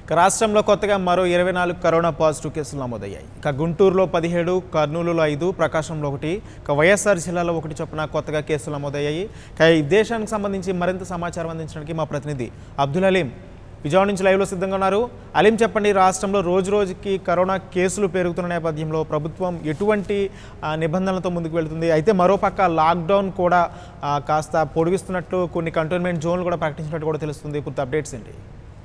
ఇక రాష్ట్రంలో కొత్తగా మరో ఇరవై నాలుగు కరోనా పాజిటివ్ కేసులు నమోదయ్యాయి ఇక గుంటూరులో పదిహేడు కర్నూలులో ఐదు ప్రకాశంలో ఒకటి ఇక వైఎస్ఆర్ జిల్లాలో ఒకటి చొప్పున కొత్తగా కేసులు నమోదయ్యాయి ఇక ఈ దేశానికి సంబంధించి మరింత సమాచారం అందించడానికి మా ప్రతినిధి అబ్దుల్ అలీం విజయవాడ నుంచి లైవ్లో సిద్ధంగా ఉన్నారు అలీం చెప్పండి రాష్ట్రంలో రోజు రోజుకి కరోనా కేసులు పెరుగుతున్న నేపథ్యంలో ప్రభుత్వం ఎటువంటి ఆ, నిబంధనలతో ముందుకు వెళ్తుంది అయితే మరోపక్క లాక్డౌన్ కూడా ఆ, కాస్త పొడిగిస్తున్నట్లు కొన్ని కంటోన్మెంట్ జోన్లు కూడా ప్రకటించినట్టు కూడా తెలుస్తుంది పూర్తి అప్డేట్స్ ఏంటి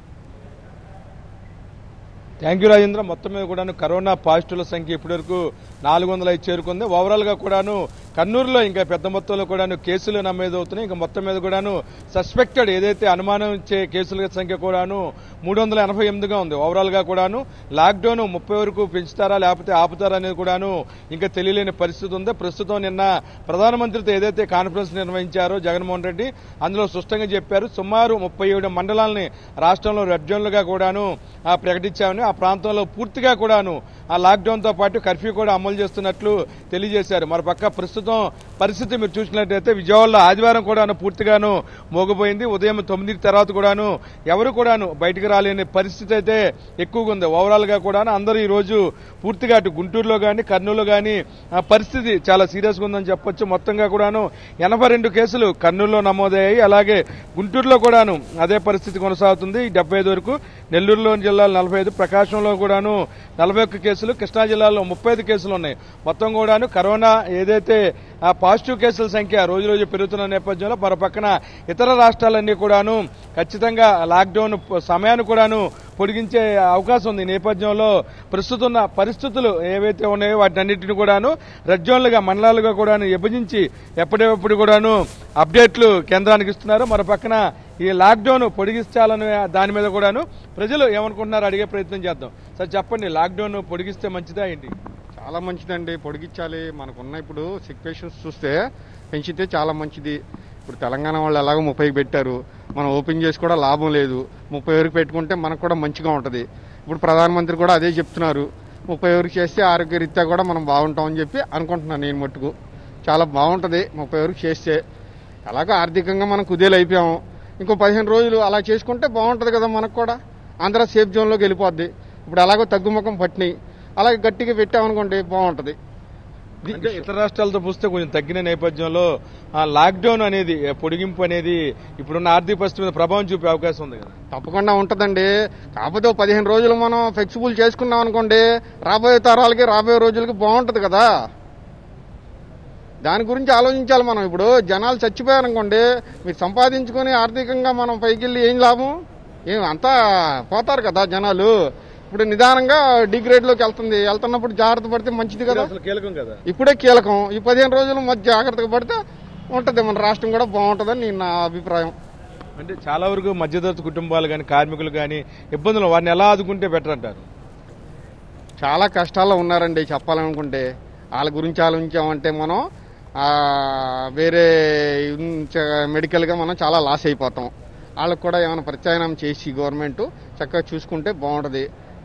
థ్యాంక్ యూ రాజేంద్ర మొత్తం మీద కూడాను కరోనా పాజిటివ్ల సంఖ్య ఇప్పటివరకు నాలుగు వందల ఐదు చేరుకుంది ఓవరాల్ గా కూడాను కర్నూలులో ఇంకా పెద్ద మొత్తంలో కూడాను కేసులు నమోదు అవుతున్నాయి ఇంకా మొత్తం మీద కూడాను సస్పెక్టెడ్ ఏదైతే అనుమానం ఇచ్చే కేసుల సంఖ్య కూడాను మూడు వందల ఎనభై ఎనిమిదిగా ఉంది ఓవరాల్ గా కూడాను లాక్డౌన్ ముప్పై వరకు పెంచుతారా లేకపోతే ఆపుతారా అనేది కూడాను ఇంకా తెలియలేని పరిస్థితి ఉంది ప్రస్తుతం నిన్న ప్రధానమంత్రితో ఏదైతే కాన్ఫరెన్స్ నిర్వహించారో జగన్మోహన్ రెడ్డి అందులో స్పష్టంగా చెప్పారు సుమారు ముప్పై ఏడు మండలాలని రాష్ట్రంలో రెడ్ జోన్లుగా కూడాను ఆ, ప్రకటించామని ఆ ప్రాంతంలో పూర్తిగా కూడాను ఆ లాక్డౌన్ తో పాటు కర్ఫ్యూ కూడా అమలు చేస్తున్నట్లు తెలియజేశారు మరి పక్క ప్రస్తుతం పరిస్థితి మీరు చూసినట్టయితే విజయవాడలో ఆదివారం కూడాను పూర్తిగాను మోగపోయింది ఉదయం తొమ్మిది తర్వాత కూడాను ఎవరు కూడాను బయటికి రాలేని పరిస్థితి అయితే ఎక్కువగా ఉంది ఓవరాల్ గా కూడాను అందరూ ఈ రోజు పూర్తిగా అటు గుంటూరులో గాని కర్నూలులో గాని ఆ పరిస్థితి చాలా సీరియస్ గా ఉందని చెప్పొచ్చు మొత్తంగా కూడాను ఎనభై రెండు కేసులు కర్నూలులో నమోదయ్యాయి అలాగే గుంటూరులో కూడాను అదే పరిస్థితి కొనసాగుతుంది డెబ్బై ఐదు వరకు నెల్లూరులోని జిల్లాలో నలభై ఐదు ప్రకాశంలో కూడాను నలభై ఒక్క కేసులు కృష్ణా జిల్లాలో ముప్పై ఐదు కేసులు ఉన్నాయి మొత్తం కూడాను కరోనా ఏదైతే ఆ పాజిటివ్ కేసుల సంఖ్య రోజు రోజు పెరుగుతున్న నేపథ్యంలో మరో పక్కన ఇతర రాష్ట్రాలన్నీ కూడాను ఖచ్చితంగా లాక్డౌన్ ప- సమయాన్ని కూడాను పొడిగించే అవకాశం ఉంది ఈ నేపథ్యంలో ప్రస్తుతం ఉన్న పరిస్థితులు ఏవైతే ఉన్నాయో వాటినన్నింటిని కూడాను రెడ్ జోన్లుగా మండలాలుగా కూడాను విభజించి ఎప్పటికప్పుడు కూడాను అప్డేట్లు కేంద్రానికి ఇస్తున్నారు మరో పక్కన ఈ లాక్డౌన్ పొడిగించాలనే దాని మీద కూడాను ప్రజలు ఏమనుకుంటున్నారు అడిగే ప్రయత్నం చేద్దాం సార్ చెప్పండి లాక్డౌన్ పొడిగిస్తే మంచిదా ఏంటి చాలా మంచిదండి పొడిగించాలి మనకున్న ఇప్పుడు సిక్ పేషెంట్స్ చూస్తే పెంచితే చాలా మంచిది ఇప్పుడు తెలంగాణ వాళ్ళు ఎలాగో ముప్పైకి పెట్టారు మనం ఓపెన్ చేసి కూడా లాభం లేదు ముప్పై వరకు పెట్టుకుంటే మనకు కూడా మంచిగా ఉంటుంది ఇప్పుడు ప్రధానమంత్రి కూడా అదే చెప్తున్నారు ముప్పై వరకు చేస్తే ఆరోగ్యరీత్యా కూడా మనం బాగుంటామని చెప్పి అనుకుంటున్నాను నేను మట్టుకు చాలా బాగుంటుంది ముప్పై వరకు చేస్తే అలాగే ఆర్థికంగా మనం కుదేలు అయిపోయాము ఇంకో పదిహేను రోజులు అలా చేసుకుంటే బాగుంటుంది కదా మనకు కూడా ఆంధ్ర సేఫ్ జోన్లోకి వెళ్ళిపోద్ది ఇప్పుడు అలాగో తగ్గుముఖం పట్టినాయి అలాగే గట్టిగా పెట్టామనుకోండి బాగుంటుంది ఇది అంటే ఇతర రాష్ట్రాలతో చూస్తే కొంచెం తగ్గిన నేపథ్యంలో ఆ లాక్డౌన్ అనేది ఆ పొడిగింపు అనేది ఇప్పుడున్న ఆర్థిక పరిస్థితి మీద ప్రభావం చూపే అవకాశం ఉంది కదా తప్పకుండా ఉంటుందండి కాకపోతే ఓ పదిహేను రోజులు మనం ఫ్లెక్సిబుల్ చేసుకున్నాం అనుకోండి రాబోయే తరాలకి రాబోయే రోజులకి బాగుంటుంది కదా దాని గురించి ఆలోచించాలి మనం ఇప్పుడు జనాలు చచ్చిపోయారనుకోండి మీరు సంపాదించుకొని ఆర్థికంగా మనం పైకి వెళ్ళి ఏం లాభం ఏం అంతా పోతారు కదా జనాలు ఇప్పుడు నిదానంగా డిగ్రేడ్లోకి వెళ్తుంది వెళ్తున్నప్పుడు జాగ్రత్త పడితే మంచిది ఇది కదా అసలు కీలకం కదా ఇప్పుడే కీలకం ఈ పదిహేను రోజులు మధ్య జాగ్రత్తగా పడితే ఉంటుంది మన రాష్ట్రం కూడా బాగుంటుందని నేను నా అభిప్రాయం అంటే చాలా వరకు మధ్యతరగతి కుటుంబాలు కానీ కార్మికులు కానీ ఇబ్బందులు వారిని ఎలా ఆదుకుంటే బెటర్ అంటారు చాలా కష్టాల్లో ఉన్నారండి చెప్పాలనుకుంటే వాళ్ళ గురించి ఆలోచించామంటే మనం ఆ, వేరే ఉంచ- మెడికల్గా మనం చాలా లాస్ అయిపోతాం వాళ్ళకు కూడా ఏమైనా ప్రత్యామ్నాయం చేసి గవర్నమెంట్ చక్కగా చూసుకుంటే బాగుంటుంది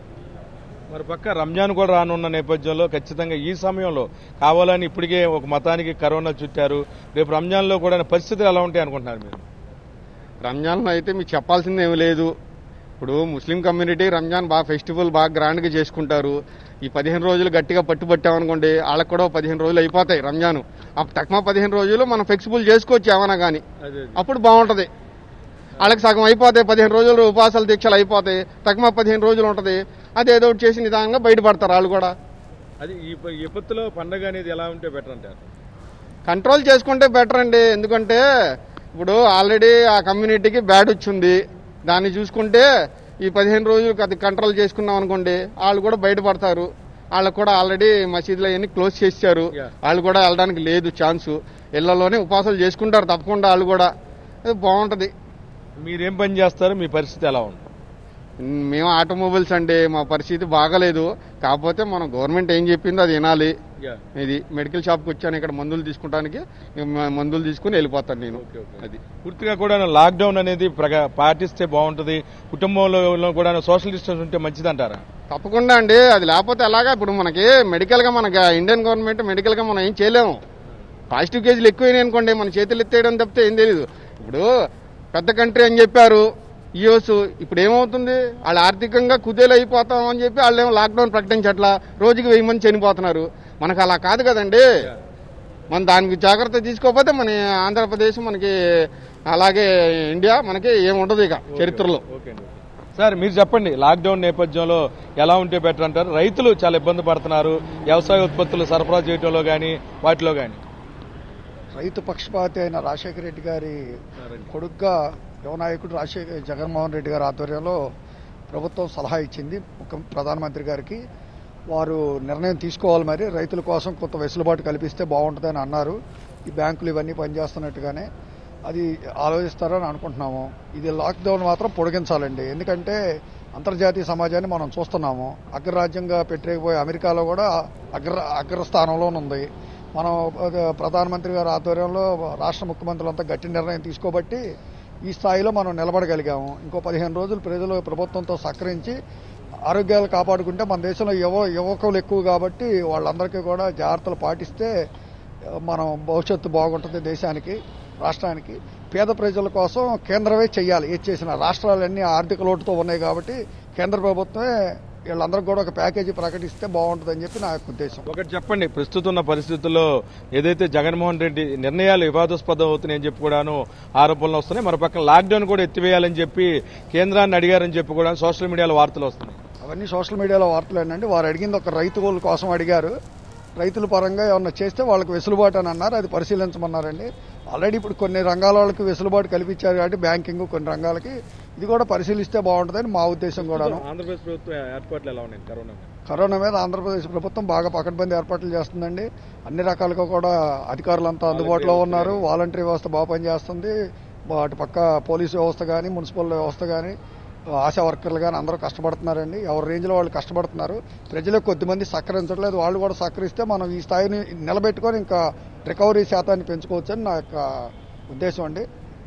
మరి పక్క రంజాన్ కూడా రానున్న నేపథ్యంలో ఖచ్చితంగా ఈ సమయంలో కావాలని ఇప్పటికే ఒక మతానికి కరోనా చుట్టారు రేపు రంజాన్లో కూడా పరిస్థితులు ఎలా ఉంటాయి అనుకుంటున్నారు మీరు రంజాన్లో అయితే మీకు చెప్పాల్సింది ఏమీ లేదు ఇప్పుడు ముస్లిం కమ్యూనిటీ రంజాన్ బాగా ఫెస్టివల్ బాగా గ్రాండ్గా చేసుకుంటారు ఈ పదిహేను రోజులు గట్టిగా పట్టుబట్టామనుకోండి వాళ్ళకి కూడా ఓ పదిహేను రోజులు అయిపోతాయి రంజాన్ ఆ తక్కువ పదిహేను రోజులు మనం ఫ్లెక్సిబుల్ చేసుకోవచ్చు ఏమన్నా కానీ అప్పుడు బాగుంటది వాళ్ళకి సగం అయిపోతాయి పదిహేను రోజులు ఉపవాసాల దీక్షలు అయిపోతాయి తక్కువ పదిహేను రోజులు ఉంటది అది ఏదో ఒకటి చేసి నిదానంగా బయటపడతారు వాళ్ళు కూడా అది ఈ ప- ఈ విపత్తులో పండగ అనేది ఎలా ఉంటే బెటర్ అంటారు కంట్రోల్ చేసుకుంటే బెటర్ అండి ఎందుకంటే ఇప్పుడు ఆల్రెడీ ఆ కమ్యూనిటీకి బ్యాడ్ వచ్చింది దాన్ని చూసుకుంటే ఈ పదిహేను రోజులు అది కంట్రోల్ చేసుకున్నాం అనుకోండి వాళ్ళు కూడా బయటపడతారు వాళ్ళకు కూడా ఆల్రెడీ మసీదులు అవన్నీ క్లోజ్ చేశారు Yeah. వాళ్ళు కూడా వెళ్ళడానికి లేదు ఛాన్సు ఇళ్లలోనే ఉపవాసాలు చేసుకుంటారు తప్పకుండా వాళ్ళు కూడా అది బాగుంటది మీరేం పని చేస్తారు మీ పరిస్థితి ఎలా ఉంది మేము ఆటోమొబైల్స్ అండి మా పరిస్థితి బాగలేదు కాకపోతే మనం గవర్నమెంట్ ఏం చెప్పిందో అది వినాలి ఇది మెడికల్ షాప్కి వచ్చాను ఇక్కడ మందులు తీసుకుంటానికి మ- మందులు తీసుకుని వెళ్ళిపోతాను నేను ఓకే, ఓకే. అది పూర్తిగా కూడా లాక్డౌన్ అనేది ప్రగా- పాటిస్తే బాగుంటుంది కుటుంబంలో కూడా సోషల్ డిస్టెన్స్ ఉంటే మంచిది అంటారా తప్పకుండా అండి అది లేకపోతే ఎలాగా ఇప్పుడు మనకి మెడికల్ గా మనకి ఇండియన్ గవర్నమెంట్ మెడికల్ గా మనం ఏం చేయలేము పాజిటివ్ కేసులు ఎక్కువైనాయి అనుకోండి మన చేతులు ఎత్తేయడం తప్పితే ఏం తెలియదు ఇప్పుడు పెద్ద కంట్రీ అని చెప్పారు ఇయోస్ ఇప్పుడు ఏమవుతుంది వాళ్ళు ఆర్థికంగా కుదేలు అయిపోతాం అని చెప్పి వాళ్ళు ఏమో లాక్డౌన్ ప్రకటించట్లా రోజుకి వెయ్యి మంది చనిపోతున్నారు మనకు అలా కాదు కదండి మన దానికి జాగ్రత్త తీసుకోకపోతే మన ఆంధ్రప్రదేశ్ మనకి అలాగే ఇండియా మనకి ఏముండదు ఇక చరిత్రలో ఓకే అండి సార్ మీరు చెప్పండి లాక్డౌన్ నేపథ్యంలో ఎలా ఉంటే బెటర్ అంటారు రైతులు చాలా ఇబ్బంది పడుతున్నారు వ్యవసాయ ఉత్పత్తులు సరఫరా చేయడంలో కానీ వాటిలో కానీ రైతు పక్షపాతి అయిన రాజశేఖర రెడ్డి గారి కొడుగ్గా యువనాయకుడు రాజశేఖర జగన్మోహన్ రెడ్డి గారి ఆధ్వర్యంలో ప్రభుత్వం సలహా ఇచ్చింది ముఖ్య ప్రధానమంత్రి గారికి వారు నిర్ణయం తీసుకోవాలి మరి రైతుల కోసం కొంత వెసులుబాటు కల్పిస్తే బాగుంటుందని అన్నారు ఈ బ్యాంకులు ఇవన్నీ పనిచేస్తున్నట్టుగానే అది ఆలోచిస్తారని అనుకుంటున్నాము ఇది లాక్డౌన్ మాత్రం పొడిగించాలండి ఎందుకంటే అంతర్జాతీయ సమాజాన్ని మనం చూస్తున్నాము అగ్రరాజ్యంగా పెట్టలేకపోయే అమెరికాలో కూడా అగ్ర అగ్రస్థానంలోనే ఉంది మనం ఆ, ప్రధానమంత్రి గారి ఆధ్వర్యంలో రాష్ట్ర ముఖ్యమంత్రులంతా గట్టి నిర్ణయం తీసుకోబట్టి ఈ స్థాయిలో మనం నిలబడగలిగాము ఇంకో పదిహేను రోజులు ప్రజలు ప్రభుత్వంతో సహకరించి ఆరోగ్యాలు కాపాడుకుంటే మన దేశంలో యువ యువకులు ఎక్కువ కాబట్టి వాళ్ళందరికీ కూడా జాగ్రత్తలు పాటిస్తే ఆ, మనం భవిష్యత్తు బాగుంటుంది దేశానికి రాష్ట్రానికి పేద ప్రజల కోసం కేంద్రమే చెయ్యాలి ఏది చేసిన రాష్ట్రాలన్నీ ఆర్థిక లోటుతో ఉన్నాయి కాబట్టి కేంద్ర ప్రభుత్వమే వీళ్ళందరికీ కూడా ఒక ప్యాకేజీ ప్రకటిస్తే బాగుంటుందని చెప్పి నా యొక్క ఉద్దేశం ఒకటి చెప్పండి ప్రస్తుతం ఉన్న పరిస్థితుల్లో ఏదైతే జగన్మోహన్ రెడ్డి నిర్ణయాలు వివాదాస్పదం అవుతున్నాయని చెప్పి కూడాను ఆరోపణలు వస్తున్నాయి మరో పక్కన లాక్డౌన్ కూడా ఎత్తివేయాలని చెప్పి కేంద్రాన్ని అడిగారని చెప్పి కూడా సోషల్ మీడియాలో వార్తలు వస్తున్నాయి అవన్నీ సోషల్ మీడియాలో వార్తలు ఏంటంటే వారు అడిగింది ఒక రైతుల కోసం అడిగారు రైతుల పరంగా ఏమన్నా చేస్తే వాళ్ళకి వెసులుబాటు అని అన్నారు అది పరిశీలించమన్నారండి ఆల్రెడీ ఇప్పుడు కొన్ని రంగాల వాళ్ళకి వెసులుబాటు కల్పించారు కాబట్టి బ్యాంకింగ్ కొన్ని రంగాలకి ఇది కూడా పరిశీలిస్తే బాగుంటుందని మా ఉద్దేశం కూడాను ఆంధ్రప్రదేశ్ ప్రభుత్వం ఏర్పాట్లు ఎలా ఉన్నాయి కరోనా కరోనా మీద ఆంధ్రప్రదేశ్ ప్రభుత్వం బాగా పకడ్బందీ ఏర్పాట్లు చేస్తుందండి అన్ని రకాలుగా కూడా అధికారులంతా అందుబాటులో ఉన్నారు వాలంటరీ వ్యవస్థ బాగా పనిచేస్తుంది అటు పక్క పోలీసు వ్యవస్థ కానీ మున్సిపల్ వ్యవస్థ కానీ ఆశా వర్కర్లు కానీ అందరూ కష్టపడుతున్నారండి ఎవరి రేంజ్లో వాళ్ళు కష్టపడుతున్నారు ప్రజలు కొద్దిమంది సహకరించట్లేదు వాళ్ళు కూడా సహకరిస్తే మనం ఈ స్థాయిని నిలబెట్టుకొని ఇంకా రికవరీ శాతాన్ని పెంచుకోవచ్చని నా యొక్క ఉద్దేశం అండి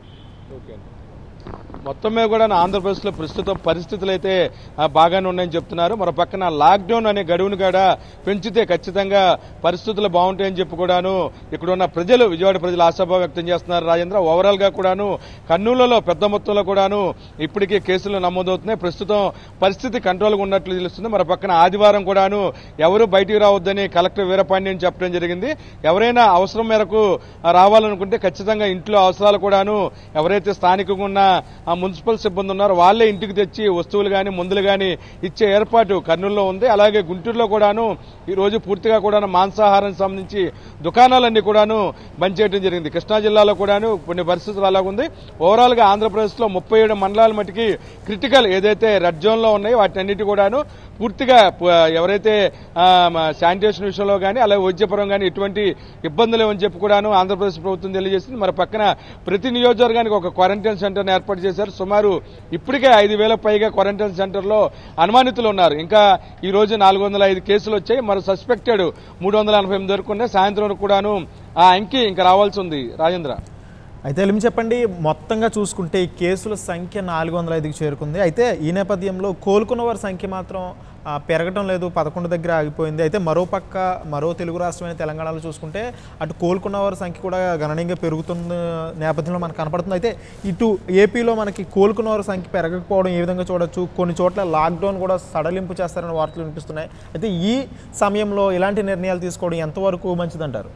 ఓకే అండి. మొత్తం మీద కూడా ఆంధ్రప్రదేశ్ లో ప్రస్తుతం పరిస్థితులు అయితే ఆ, బాగానే ఉన్నాయని చెప్తున్నారు మరో పక్కన లాక్డౌన్ అనే గడువును కూడా పెంచితే ఖచ్చితంగా పరిస్థితులు బాగుంటాయని చెప్పి కూడాను ఇక్కడ ఉన్న ప్రజలు విజయవాడ ప్రజలు ఆశాభావం వ్యక్తం చేస్తున్నారు రాజేంద్ర ఓవరాల్ గా కూడాను కర్నూలులో పెద్ద మొత్తంలో కూడాను ఇప్పటికే కేసులు నమోదవుతున్నాయి ప్రస్తుతం పరిస్థితి కంట్రోల్గా ఉన్నట్లు తెలుస్తుంది మరో పక్కన ఆదివారం కూడాను ఎవరు బయటికి రావద్దని కలెక్టర్ వీరపాండ్యం చెప్పడం జరిగింది ఎవరైనా అవసరం మేరకు ఆ, రావాలనుకుంటే ఖచ్చితంగా ఇంట్లో అవసరాలు కూడాను ఎవరైతే స్థానికంగా ఉన్న ఆ మున్సిపల్ సిబ్బంది ఉన్నారో వాళ్ళే ఇంటికి తెచ్చి వస్తువులు కానీ మందులు కానీ ఇచ్చే ఏర్పాటు కర్నూలులో ఉంది అలాగే గుంటూరులో కూడాను ఈ రోజు పూర్తిగా కూడాను మాంసాహారానికి సంబంధించి దుకాణాలన్నీ కూడాను బంద్ చేయడం జరిగింది కృష్ణా జిల్లాలో కూడాను కొన్ని పరిస్థితులు అలాగుంది ఓవరాల్ గా ఆంధ్రప్రదేశ్ లో ముప్పై ఏడు మండలాల మటుకి క్రిటికల్ ఏదైతే రెడ్ జోన్ లో ఉన్నాయో వాటి అన్నిటి కూడాను పూర్తిగా ప- ఎవరైతే ఆ, మ- శానిటేషన్ విషయంలో కానీ అలాగే వైద్యపరం కానీ ఎటువంటి ఇబ్బందులు లేవని చెప్పి కూడాను ఆంధ్రప్రదేశ్ ప్రభుత్వం తెలియజేసింది మరి పక్కన ప్రతి నియోజకవర్గానికి ఒక క్వారంటైన్ సెంటర్ని ఏర్పాటు చేశారు సుమారు ఇప్పటికే ఐదు వేలకు పైగా క్వారంటైన్ సెంటర్లో అనుమానితులు ఉన్నారు ఇంకా ఈ రోజు నాలుగు వందల ఐదు కేసులు వచ్చాయి మరి సస్పెక్టెడ్ మూడు వందల ఎనభై ఎనిమిది వరకు ఉన్నాయి సాయంత్రం వరకు కూడాను ఆ అంకి ఇంకా రావాల్సి ఉంది రాజేంద్ర అయితే ఏమి చెప్పండి మొత్తంగా చూసుకుంటే ఈ కేసుల సంఖ్య నాలుగు వందల ఐదుకి చేరుకుంది అయితే ఈ నేపథ్యంలో కోలుకున్న వారి సంఖ్య మాత్రం ఆ, పెరగటం లేదు పదకొండు దగ్గర ఆగిపోయింది అయితే మరో పక్క మరో తెలుగు రాష్ట్రమైన తెలంగాణలో చూసుకుంటే అటు కోలుకున్న వారి సంఖ్య కూడా గణనీయంగా పెరుగుతున్న నేపథ్యంలో మనకు కనపడుతుంది అయితే ఇటు ఏపీలో మనకి కోలుకున్న వారి సంఖ్య పెరగకపోవడం ఏ విధంగా చూడొచ్చు కొన్ని చోట్ల లాక్డౌన్ కూడా సడలింపు చేస్తారని వార్తలు వినిపిస్తున్నాయి అయితే ఈ సమయంలో ఇలాంటి నిర్ణయాలు తీసుకోవడం ఎంతవరకు మంచిదంటారు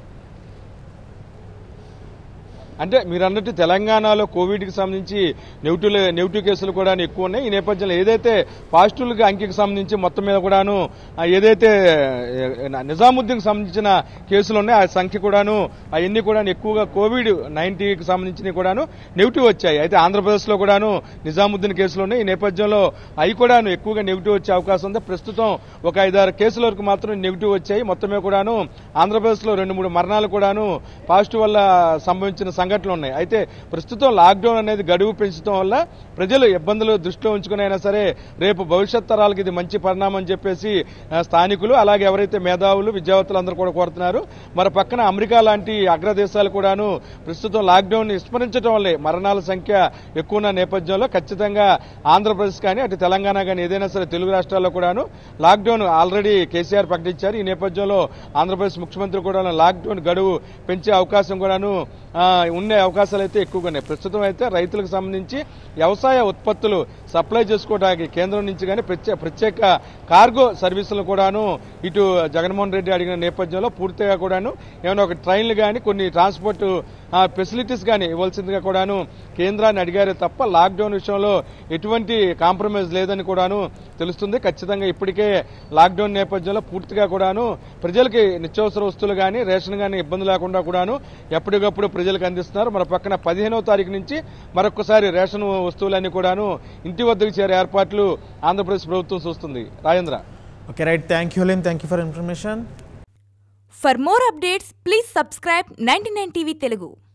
అంటే మీరు అన్నట్టు తెలంగాణలో కోవిడ్ కి సంబంధించి నెగిటివ్ నెగిటివ్ కేసులు కూడా ఎక్కువ ఉన్నాయి ఈ నేపథ్యంలో ఏదైతే పాజిటివ్ అంకెకి సంబంధించి మొత్తం మీద కూడాను ఆ, ఏదైతే ఏ, నిజాముద్దీన్కి సంబంధించిన కేసులు ఉన్నాయి ఆ సంఖ్య కూడాను అవన్నీ కూడా ఎక్కువగా కోవిడ్ నైన్టీకి సంబంధించినవి కూడాను నెగిటివ్ వచ్చాయి అయితే ఆంధ్రప్రదేశ్ లో కూడాను నిజాముద్దీన్ కేసులు ఉన్నాయి ఈ నేపథ్యంలో అవి కూడాను ఎక్కువగా నెగిటివ్ వచ్చే అవకాశం ఉంది ప్రస్తుతం ఒక ఐదారు కేసుల వరకు మాత్రం నెగిటివ్ వచ్చాయి మొత్తమే కూడాను ఆంధ్రప్రదేశ్ లో రెండు మూడు మరణాలు కూడాను పాజిటివ్ వల్ల సంభవించిన సంఘటనలు ఉన్నాయి అయితే ప్రస్తుతం లాక్డౌన్ అనేది గడువు పెంచడం వల్ల ప్రజలు ఇబ్బందులు దృష్టిలో ఉంచుకుని అయినా సరే రేపు భవిష్యత్ తరాలకు ఇది మంచి పరిణామం అని చెప్పేసి ఆ, స్థానికులు అలాగే ఎవరైతే మేధావులు విద్యావేత్తలు అందరూ కూడా కోరుతున్నారు మరి పక్కన అమెరికా లాంటి అగ్రదేశాలు కూడాను ప్రస్తుతం లాక్డౌన్ విస్మరించడం వల్లే మరణాల సంఖ్య ఎక్కువ ఉన్న నేపథ్యంలో ఖచ్చితంగా ఆంధ్రప్రదేశ్ కానీ అటు తెలంగాణ కానీ ఏదైనా సరే తెలుగు రాష్ట్రాల్లో కూడాను లాక్డౌన్ ఆల్రెడీ కేసీఆర్ ప్రకటించారు ఈ నేపథ్యంలో ఆంధ్రప్రదేశ్ ముఖ్యమంత్రి కూడా లాక్డౌన్ గడువు పెంచే అవకాశం కూడాను ఆ, ఉండే అవకాశాలు అయితే ఎక్కువగా ఉన్నాయి ప్రస్తుతం అయితే రైతులకు సంబంధించి వ్యవసాయ ఉత్పత్తులు సప్లై చేసుకోవడానికి కేంద్రం నుంచి కానీ ప్రత్యేక ప్రత్యేక కార్గో సర్వీసులు కూడాను ఇటు జగన్మోహన్ రెడ్డి అడిగిన నేపథ్యంలో పూర్తిగా కూడాను ఏమైనా ఒక ట్రైన్లు కానీ కొన్ని ట్రాన్స్పోర్ట్ ఫెసిలిటీస్ కానీ ఇవ్వాల్సిందిగా కూడాను కేంద్రాన్ని అడిగారే తప్ప లాక్డౌన్ విషయంలో ఎటువంటి కాంప్రమైజ్ లేదని కూడాను తెలుస్తుంది ఖచ్చితంగా ఇప్పటికే లాక్డౌన్ నేపథ్యంలో పూర్తిగా కూడాను ప్రజలకి నిత్యావసర వస్తువులు కానీ రేషన్ కానీ ఇబ్బంది లేకుండా కూడాను ఎప్పటికప్పుడు ప్రజలకు అందిస్తున్నారు మన పక్కన పదిహేనవ తారీఖు నుంచి మరొకసారి రేషన్ వస్తువులన్నీ కూడాను ఇంటి వద్దకు చేరే ఏర్పాట్లు ఆంధ్రప్రదేశ్ ప్రభుత్వం చూస్తుంది Rajendra okay right thank you Haleem thank you for information For more updates, please subscribe 99 TV Telugu.